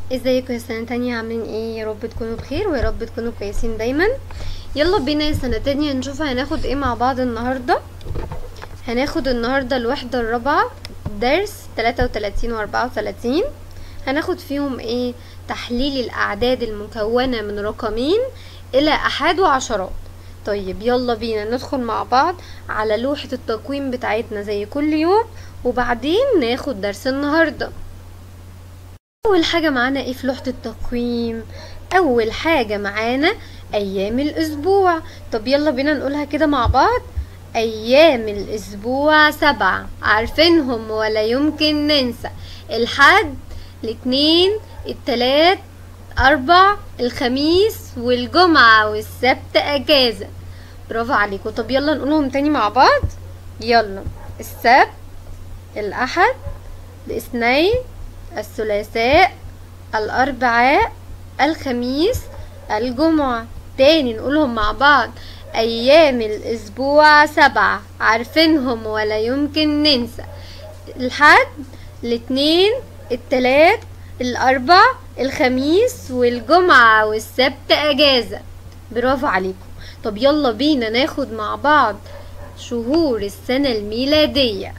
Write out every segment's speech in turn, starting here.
ازيكم يا سنة تانية عاملين ايه يا رب تكونوا بخير ويا رب تكونوا كويسين دايما يلا بينا يا سنة تانية نشوف هناخد ايه مع بعض النهاردة هناخد النهاردة الوحدة الرابعة درس تلاتة وتلاتين واربعة وتلاتين هناخد فيهم ايه تحليل الاعداد المكونة من رقمين الى احاد وعشرات طيب يلا بينا ندخل مع بعض على لوحة التقويم بتاعتنا زي كل يوم وبعدين ناخد درس النهارده اول حاجة معانا ايه في لوحة التقويم اول حاجة معانا ايام الاسبوع طب يلا بينا نقولها كده مع بعض ايام الاسبوع سبعة عارفينهم ولا يمكن ننسى الحد الاثنين التلات اربع الخميس والجمعة والسبت اجازة برافو عليكم طب يلا نقولهم تاني مع بعض يلا السبت الاحد الاثنين الثلاثاء الأربعاء الخميس الجمعة تاني نقولهم مع بعض أيام الأسبوع سبعة عارفينهم ولا يمكن ننسى الحد الاثنين التلات الأربع الخميس والجمعة والسبت أجازة برافو عليكم طب يلا بينا ناخد مع بعض شهور السنة الميلادية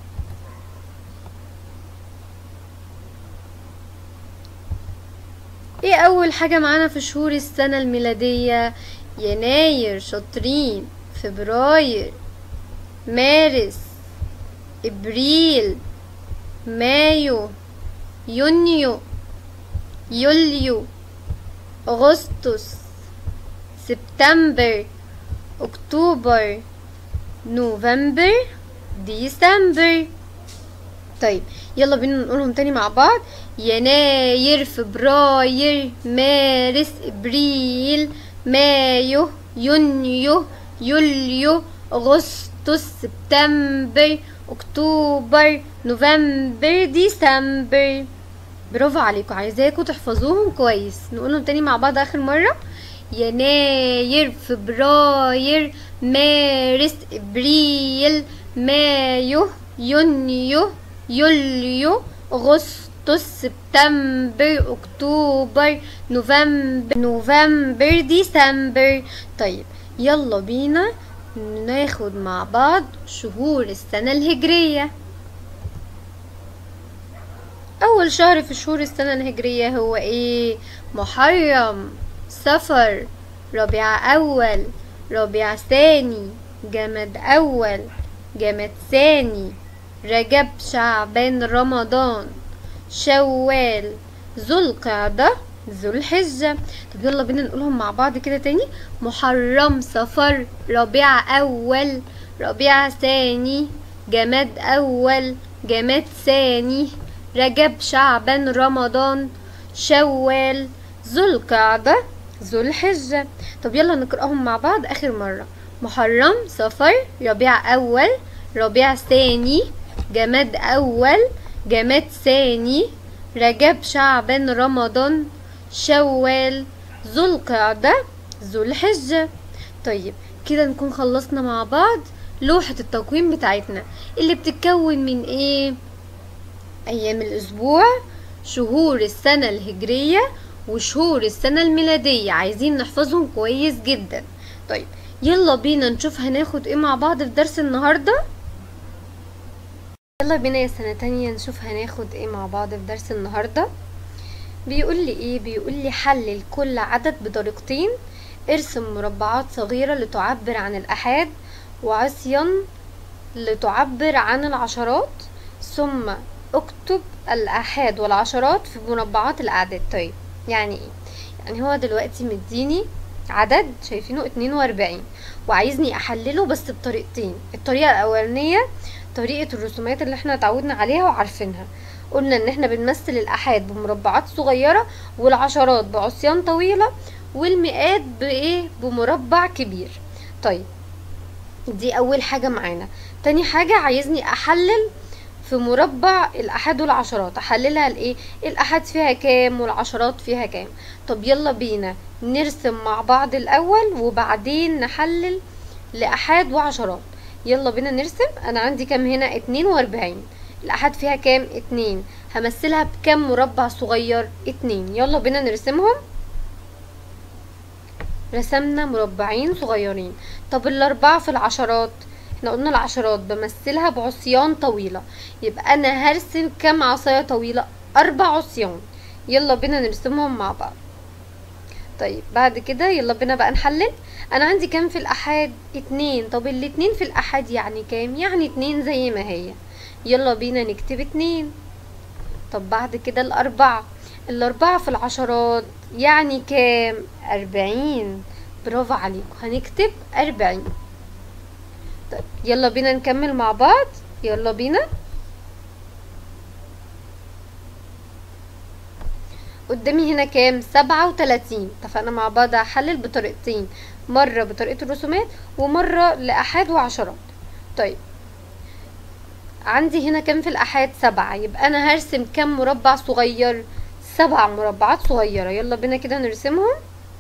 ايه اول حاجة معانا في شهور السنة الميلادية يناير شاطرين فبراير مارس ابريل مايو يونيو يوليو اغسطس سبتمبر اكتوبر نوفمبر ديسمبر طيب يلا بينا نقولهم تاني مع بعض يناير فبراير مارس ابريل مايو يونيو يوليو اغسطس سبتمبر اكتوبر نوفمبر ديسمبر برافو عليكم عايزاكم تحفظوهم كويس نقولهم تاني مع بعض اخر مره يناير فبراير مارس ابريل مايو يونيو يوليو اغسطس سبتمبر اكتوبر نوفمبر نوفمبر ديسمبر طيب يلا بينا ناخد مع بعض شهور السنة الهجرية أول شهر في شهور السنة الهجرية هو إيه؟ محرم صفر ربيع أول ربيع ثاني جماد أول جماد ثاني رجب شعبان رمضان شوال ذو القعدة ذو الحجة طب يلا بينا نقولهم مع بعض كده تاني محرم صفر ربيع أول ربيع ثاني جماد أول جماد ثاني رجب شعبان رمضان شوال ذو القعدة ذو الحجة طب يلا نقرأهم مع بعض آخر مرة محرم صفر ربيع أول ربيع ثاني جماد أول جماد ثاني رجب شعبان رمضان شوال ذو القعدة ذو الحجة طيب كده نكون خلصنا مع بعض لوحة التقويم بتاعتنا اللي بتتكون من ايه ايام الاسبوع شهور السنة الهجرية وشهور السنة الميلادية عايزين نحفظهم كويس جدا طيب يلا بينا نشوف هناخد ايه مع بعض في درس النهارده يلا بينا يا سنة تانية نشوف هناخد ايه مع بعض في درس النهاردة بيقول لي ايه بيقول لي حلل كل عدد بطريقتين ارسم مربعات صغيرة لتعبر عن الأحاد وعصيان لتعبر عن العشرات ثم اكتب الأحاد والعشرات في مربعات الأعداد طيب يعني ايه يعني هو دلوقتي مديني عدد شايفينه اتنين واربعين وعايزني احلله بس بطريقتين الطريقة الاولانية طريقة الرسومات اللي احنا اتعودنا عليها وعارفينها قلنا ان احنا بنمثل الاحاد بمربعات صغيرة والعشرات بعصيان طويلة والمئات بايه بمربع كبير طيب دي اول حاجة معانا تاني حاجة عايزني احلل في مربع الاحاد والعشرات احللها لايه الاحاد فيها كام والعشرات فيها كام طب يلا بينا نرسم مع بعض الاول وبعدين نحلل لاحاد وعشرات يلا بينا نرسم انا عندي كام هنا اتنين واربعين الأحاد فيها كام اتنين همثلها بكام مربع صغير اتنين يلا بينا نرسمهم رسمنا مربعين صغيرين طب الأربعة في العشرات احنا قلنا العشرات بمثلها بعصيان طويلة يبقى أنا هرسم كام عصاية طويلة أربع عصيان يلا بينا نرسمهم مع بعض طيب بعد كده يلا بينا بقى نحلل انا عندي كام في الاحاد اتنين طب الاتنين في الاحاد يعني كام يعني اتنين زي ما هي يلا بينا نكتب اتنين طب بعد كده الاربعة الاربعة في العشرات يعني كام اربعين برافو عليكم هنكتب اربعين طيب يلا بينا نكمل مع بعض يلا بينا قدامي هنا كام سبعة وتلاتين اتفقنا مع بعض هحلل بطريقتين مرة بطريقة الرسومات ومرة لأحاد وعشرات طيب عندي هنا كام في الأحاد سبعة يبقى أنا هرسم كام مربع صغير سبع مربعات صغيرة يلا بينا كده نرسمهم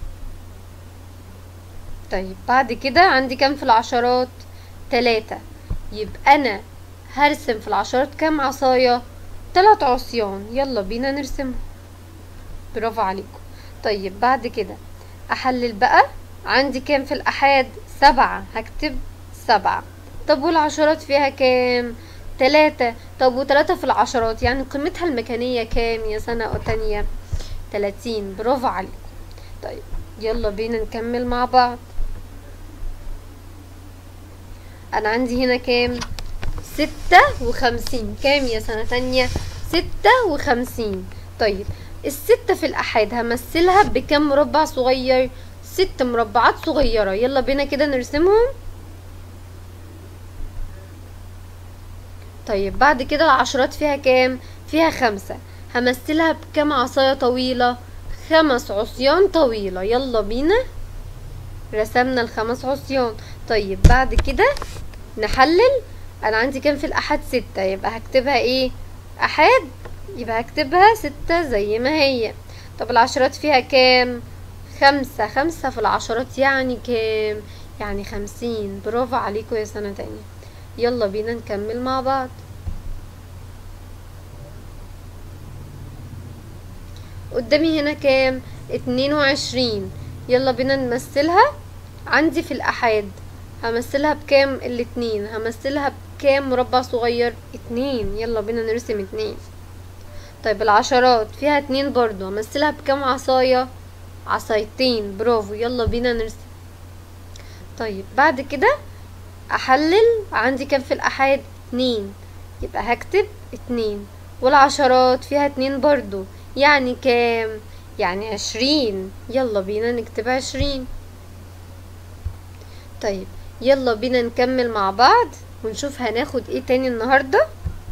طيب بعد كده عندي كام في العشرات تلاتة يبقى أنا هرسم في العشرات كام عصاية تلات عصيان يلا بينا نرسمهم برافو عليكم طيب بعد كده احلل بقى عندي كام في الاحاد سبعة هكتب سبعة طب والعشرات فيها كام تلاتة طب وتلاتة في العشرات يعني قيمتها المكانية كام يا سنة تانية تلاتين برافو عليكم طيب يلا بينا نكمل مع بعض انا عندي هنا كام ستة وخمسين كام يا سنة تانية ستة وخمسين طيب الستة في الأحاد همثلها بكم مربع صغير ست مربعات صغيرة يلا بينا كده نرسمهم طيب بعد كده العشرات فيها كام فيها خمسة همثلها بكم عصاية طويلة خمس عصيان طويلة يلا بينا رسمنا الخمس عصيان طيب بعد كده نحلل انا عندي كام في الاحاد ستة يبقى هكتبها ايه احاد يبقى هكتبها ستة زي ما هي طب العشرات فيها كام خمسة خمسة في العشرات يعني كام يعني خمسين برافو عليكم يا سنة تانية يلا بينا نكمل مع بعض قدامي هنا كام اتنين وعشرين يلا بينا نمثلها عندي في الأحاد همثلها بكام الاتنين همثلها بكام مربع صغير اتنين يلا بينا نرسم اتنين طيب العشرات فيها اتنين برضو همثلها بكام عصاية عصايتين برافو يلا بينا نرسم طيب بعد كده احلل عندي كام في الاحاد اتنين يبقى هكتب اتنين والعشرات فيها اتنين برضو يعني كام يعني عشرين يلا بينا نكتب عشرين طيب يلا بينا نكمل مع بعض ونشوف هناخد ايه تاني النهارده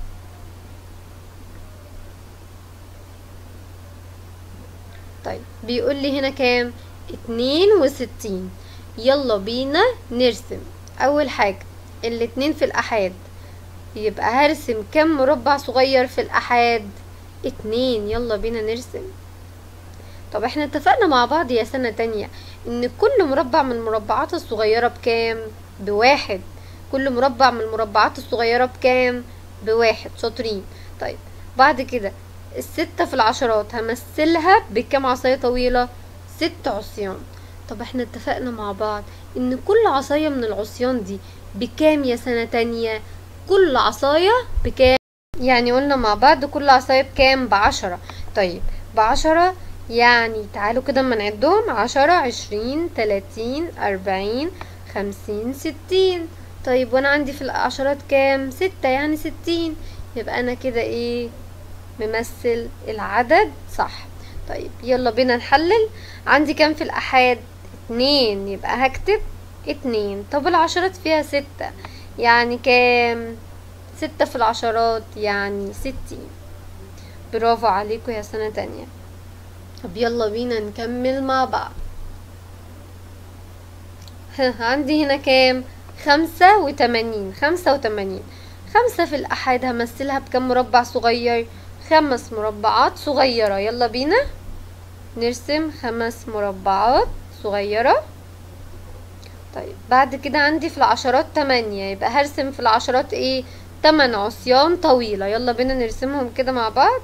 طيب بيقول لي هنا كام اتنين وستين يلا بينا نرسم اول حاجة الاتنين في الاحاد يبقى هرسم كم مربع صغير في الاحاد اتنين يلا بينا نرسم طب احنا اتفقنا مع بعض يا سنة تانية ان كل مربع من المربعات الصغيرة بكام بواحد كل مربع من المربعات الصغيرة بكام بواحد شاطرين طيب بعد كده الستة في العشرات همثلها بكام عصاية طويلة ست عصيان طب احنا اتفقنا مع بعض ان كل عصاية من العصيان دي بكام يا سنة تانية كل عصاية بكام يعني قلنا مع بعض كل عصاية بكام بعشرة طيب بعشرة يعني تعالوا كده اما نعدهم عشرة عشرين تلاتين اربعين خمسين ستين طيب وانا عندي في العشرات كام ستة يعني ستين يبقى انا كده ايه ممثل العدد صح طيب يلا بينا نحلل عندي كام في الأحاد اتنين يبقى هكتب اتنين طب العشرات فيها ستة يعني كام ستة في العشرات يعني ستين برافو عليكم يا سنة تانية طب يلا بينا نكمل مع بعض عندي هنا كام خمسة وتمانين خمسة وتمانين خمسة في الأحاد همثلها بكم مربع صغير خمس مربعات صغيرة يلا بينا نرسم خمس مربعات صغيرة طيب بعد كده عندي في العشرات تمانية يبقى هرسم في العشرات ايه تمن عصيان طويلة يلا بينا نرسمهم كده مع بعض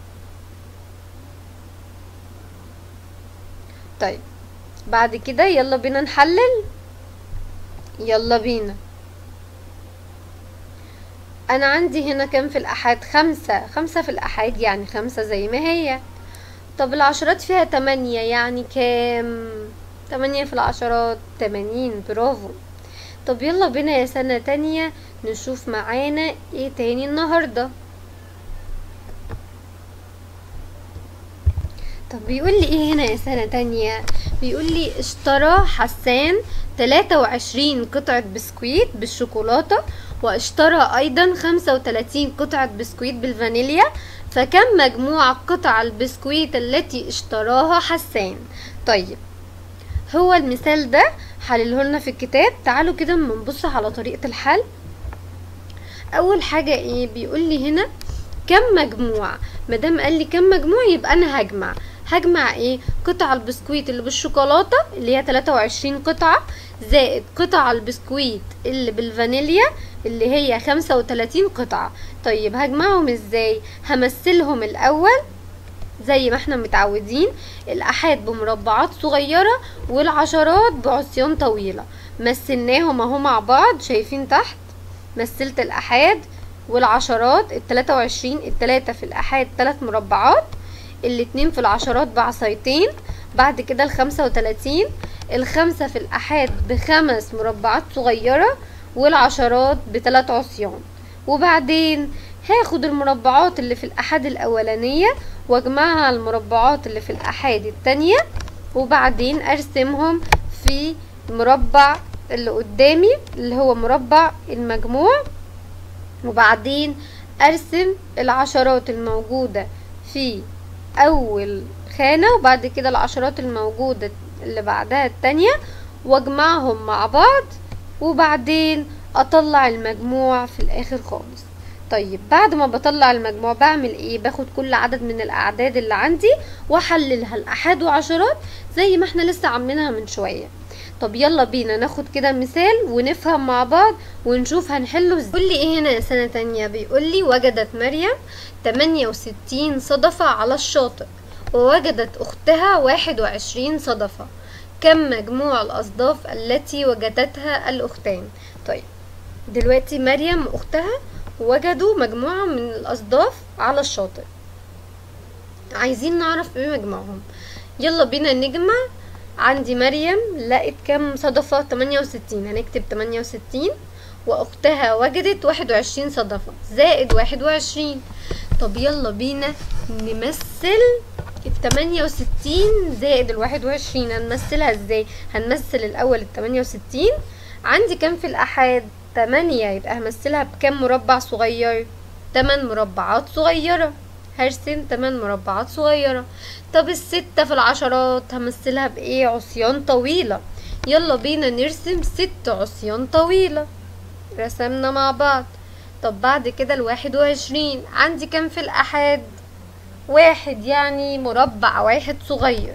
طيب بعد كده يلا بينا نحلل يلا بينا انا عندي هنا كام في الاحاد خمسة خمسة في الاحاد يعني خمسة زي ما هي طب العشرات فيها تمانية يعني كام تمانية في العشرات تمانين برافو طب يلا بينا يا سنة تانية نشوف معانا ايه تاني النهاردة طب بيقول لي ايه هنا يا سنة تانية بيقول لي اشترى حسان 23 قطعة بسكويت بالشوكولاتة واشترى ايضا 35 قطعة بسكويت بالفانيليا فكم مجموع قطع البسكويت التي اشتراها حسان طيب هو المثال ده حلله لنا في الكتاب تعالوا كده اما نبص على طريقة الحل اول حاجة ايه بيقول لي هنا كم مجموع مادام قال لي كم مجموع يبقى انا هجمع هجمع ايه قطع البسكويت اللي بالشوكولاتة اللي هي 23 قطعة زائد قطع البسكويت اللي بالفانيليا اللي هي 35 قطعة طيب هجمعهم ازاي همثلهم الاول زي ما احنا متعودين الأحاد بمربعات صغيرة والعشرات بعصيان طويلة مثلناهم اهو مع بعض شايفين تحت مثلت الأحاد والعشرات التلاتة وعشرين التلاتة في الأحاد تلات مربعات الاتنين في العشرات بعصايتين بعد كده الخمسة وتلاتين الخمسة في الأحاد بخمس مربعات صغيرة والعشرات بتلات عصيان وبعدين هاخد المربعات اللي في الأحاد الأولانية واجمعها على المربعات اللي في الأحاد التانية وبعدين أرسمهم في مربع اللي قدامي اللي هو مربع المجموع وبعدين أرسم العشرات الموجودة في أول خانة وبعد كده العشرات الموجودة اللي بعدها التانية واجمعهم مع بعض وبعدين أطلع المجموع في الآخر خالص طيب بعد ما بطلع المجموع بعمل ايه باخد كل عدد من الاعداد اللي عندي واحللها الاحاد وعشرات زي ما احنا لسه عاملينها من شويه طب يلا بينا ناخد كده مثال ونفهم مع بعض ونشوف هنحله ازاي قول لي ايه هنا يا سنه تانية بيقول لي وجدت مريم 68 صدفه على الشاطئ ووجدت اختها 21 صدفه كم مجموع الاصداف التي وجدتها الاختان طيب دلوقتي مريم واختها وجدوا مجموعة من الأصداف على الشاطئ عايزين نعرف ايه مجموعهم يلا بينا نجمع عندي مريم لقت كام صدفة 68 هنكتب 68 واختها وجدت 21 صدفة زائد 21 طب يلا بينا نمثل ال 68 زائد ال 21 هنمثلها ازاي هنمثل الاول ال 68 عندي كام في الاحاد تمانية يبقى همثلها بكام مربع صغير تمن مربعات صغيرة هرسم تمن مربعات صغيرة طب الستة في العشرات همثلها بايه عصيان طويلة يلا بينا نرسم ست عصيان طويلة رسمنا مع بعض طب بعد كده الواحد وعشرين عندي كام في الأحاد واحد يعني مربع واحد صغير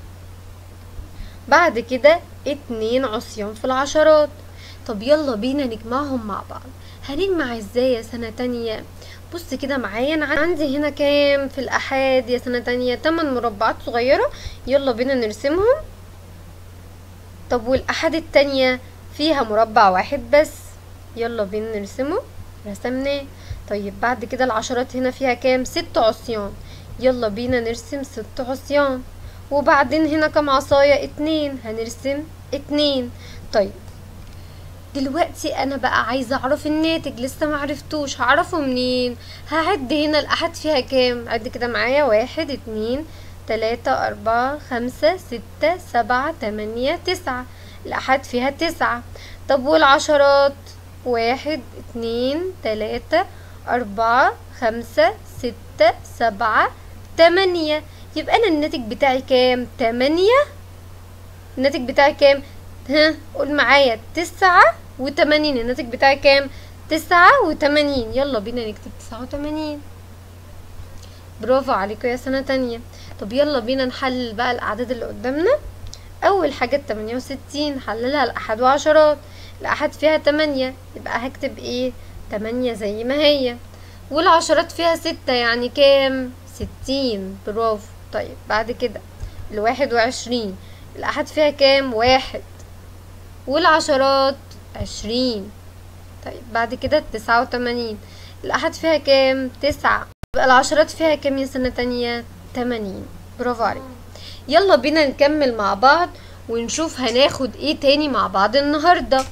بعد كده اتنين عصيان في العشرات طب يلا بينا نجمعهم مع بعض هنجمع ازاي يا سنة تانية بص كده معايا انا عندي هنا كام في الاحاد يا سنة تانية تمن مربعات صغيرة يلا بينا نرسمهم طب والاحاد التانية فيها مربع واحد بس يلا بينا نرسمه رسمناه طيب بعد كده العشرات هنا فيها كام ست عصيان يلا بينا نرسم ست عصيان وبعدين هنا كام عصاية اتنين هنرسم اتنين طيب دلوقتي انا بقى عايزه اعرف الناتج لسه معرفتوش هعرفه منين هعد هنا الاحاد فيها كام عد كده معايا واحد اتنين تلاتة اربعة خمسة ستة سبعة تمانية تسعة الاحاد فيها تسعة طب والعشرات واحد اتنين تلاتة اربعة خمسة ستة سبعة تمانية يبقى انا الناتج بتاعي كام تمانية الناتج بتاعي كام ها قول معايا تسعة وتمانين الناتج بتاعي كام تسعة وتمانين يلا بينا نكتب تسعة وتمانين برافو عليكم يا سنة تانية طب يلا بينا نحلل بقى الأعداد اللي قدامنا أول حاجة التمانية وستين حللها الأحد وعشرات الأحد فيها تمانية يبقى هكتب ايه تمانية زي ما هي والعشرات فيها ستة يعني كام ستين برافو طيب بعد كده الواحد وعشرين الأحد فيها كام واحد والعشرات عشرين طيب بعد كده التسعة وتمانين الأحد فيها كام تسعة يبقى العشرات فيها كام يا سنة تانية تمانين برافو عليك يلا بينا نكمل مع بعض ونشوف هناخد ايه تاني مع بعض النهاردة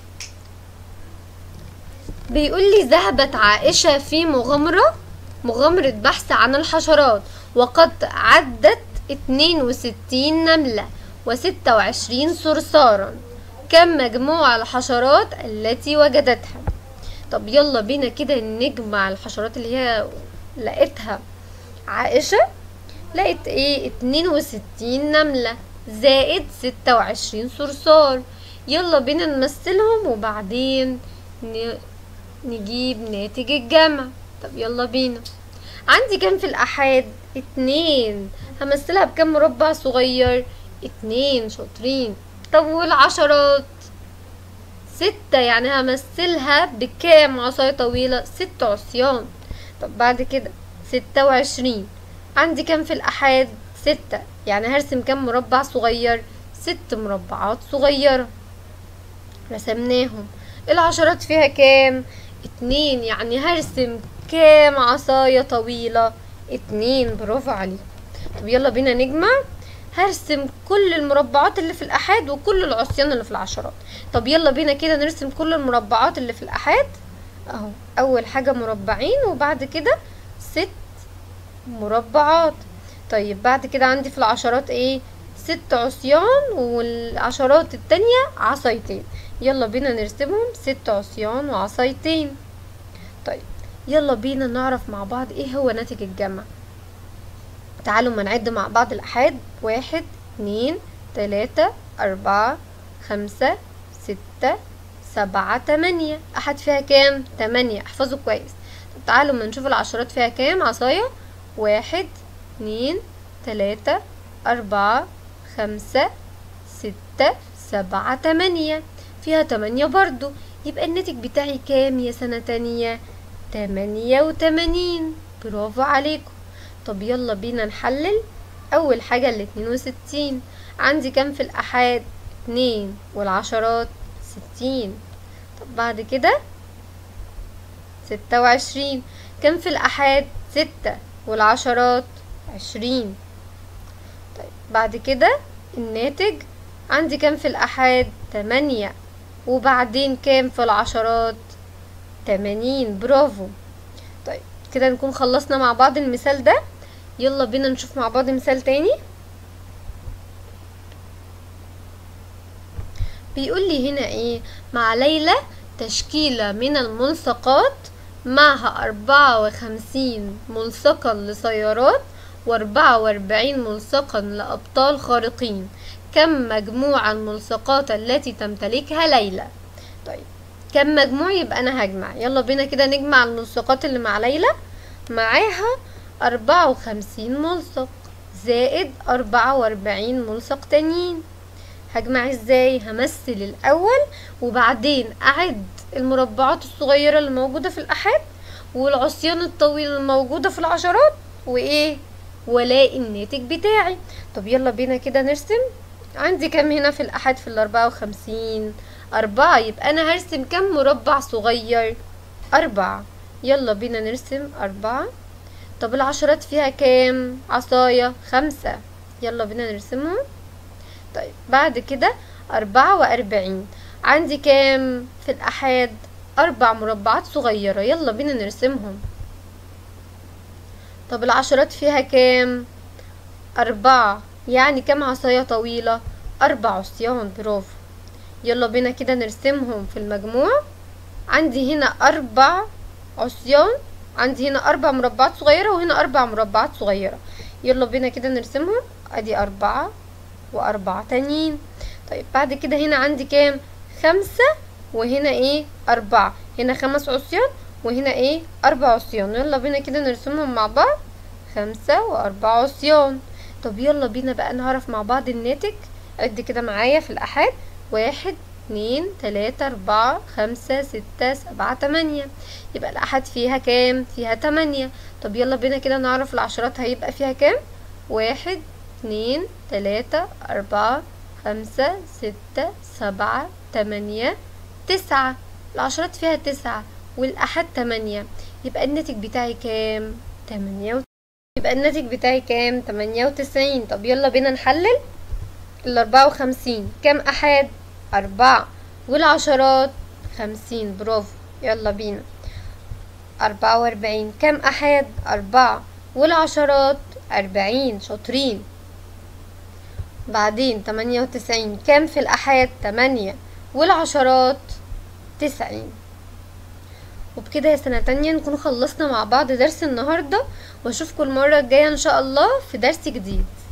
بيقول لي ذهبت عائشة في مغامرة مغامرة بحث عن الحشرات وقد عدت 62 نملة وستة وعشرين صرصارا كم مجموع الحشرات التي وجدتها طب يلا بينا كده نجمع الحشرات اللي هي لقيتها عائشة لقيت ايه اتنين وستين نملة زائد ستة وعشرين صرصار يلا بينا نمثلهم وبعدين ن... نجيب ناتج الجمع طب يلا بينا عندي كام في الأحاد اتنين همثلها بكام مربع صغير اتنين شاطرين طب والعشرات ستة يعني همثلها بكام عصاية طويلة ست عصيان طب بعد كده ستة وعشرين عندي كام في الأحاد ستة يعني هرسم كام مربع صغير ست مربعات صغيرة رسمناهم العشرات فيها كام اتنين يعني هرسم كام عصاية طويلة اتنين برافو عليكم طب يلا بينا نجمع هرسم كل المربعات اللي في الأحاد وكل العصيان اللي في العشرات طب يلا بينا كده نرسم كل المربعات اللي في الأحاد اهو أول حاجة مربعين وبعد كده ست مربعات طيب بعد كده عندي في العشرات ايه ست عصيان والعشرات التانية عصايتين يلا بينا نرسمهم ست عصيان وعصايتين طيب يلا بينا نعرف مع بعض ايه هو ناتج الجمع تعالوا ما نعد مع بعض الأحاد واحد اتنين تلاتة أربعة خمسة ستة سبعة تمانية أحد فيها كام؟ تمانية احفظوا كويس طب تعالوا ما نشوف العشرات فيها كام عصاية واحد اتنين تلاتة أربعة خمسة ستة سبعة تمانية فيها تمانية برضو يبقى الناتج بتاعي كام يا سنة تانية تمانية وتمانين برافو عليكم طب يلا بينا نحلل أول حاجة الاتنين وستين عندي كام في الأحاد اتنين والعشرات ستين طب بعد كده ستة وعشرين كام في الأحاد ستة والعشرات عشرين طيب بعد كده الناتج عندي كام في الأحاد تمانية وبعدين كام في العشرات تمانين برافو طيب كده نكون خلصنا مع بعض المثال ده يلا بينا نشوف مع بعض مثال تاني بيقول لي هنا ايه مع ليلى تشكيلة من الملصقات معها أربعة وخمسين ملصقا لسيارات وأربعة وأربعين ملصقا لأبطال خارقين كم مجموع الملصقات التي تمتلكها ليلى طيب كم مجموع يبقى أنا هجمع يلا بينا كده نجمع الملصقات اللي مع ليلى معاها أربعة وخمسين ملصق زائد أربعة وأربعين ملصق تانيين هجمع ازاي همثل الأول وبعدين أعد المربعات الصغيرة اللي موجودة في الأحاد والعصيان الطويلة الموجودة في العشرات وإيه والاقي الناتج بتاعي طب يلا بينا كده نرسم عندي كام هنا في الأحاد في الأربعة وخمسين أربعة يبقى أنا هرسم كام مربع صغير أربعة يلا بينا نرسم أربعة طب العشرات فيها كام عصاية خمسة يلا بينا نرسمهم طيب بعد كده أربعة وأربعين عندي كام في الأحاد أربع مربعات صغيرة يلا بينا نرسمهم طب العشرات فيها كام أربعة يعني كام عصاية طويلة أربع عصيان برافو يلا بينا كده نرسمهم في المجموع عندي هنا أربع عصيان عندي هنا أربع مربعات صغيرة وهنا أربع مربعات صغيرة يلا بينا كده نرسمهم أدي أربعة وأربعة تانيين طيب بعد كده هنا عندي كام خمسة وهنا ايه أربعة هنا خمس عصيان وهنا ايه أربع عصيان يلا بينا كده نرسمهم مع بعض خمسة وأربع عصيان طب يلا بينا بقى نعرف مع بعض الناتج عد كده معايا في الأحاد واحد اتنين تلاتة اربعة خمسة ستة سبعة تمانية يبقى الأحد فيها كام فيها تمانية طب يلا بينا كده نعرف العشرات هيبقى فيها كام واحد اتنين تلاتة اربعة خمسة ستة سبعة تمانية تسعة العشرات فيها تسعة والأحد تمانية يبقى الناتج بتاعي كام تمانية وت... يبقى الناتج بتاعي كام تمانية وتسعين طب يلا بينا نحلل الأربعة وخمسين كام أحد أربعة والعشرات خمسين برافو يلا بينا أربعة وأربعين كام أحد أربعة والعشرات أربعين شاطرين بعدين تمانية وتسعين كام في الأحاد تمانية والعشرات تسعين وبكده يا سنة تانية نكون خلصنا مع بعض درس النهاردة واشوفكم المرة الجاية ان شاء الله في درس جديد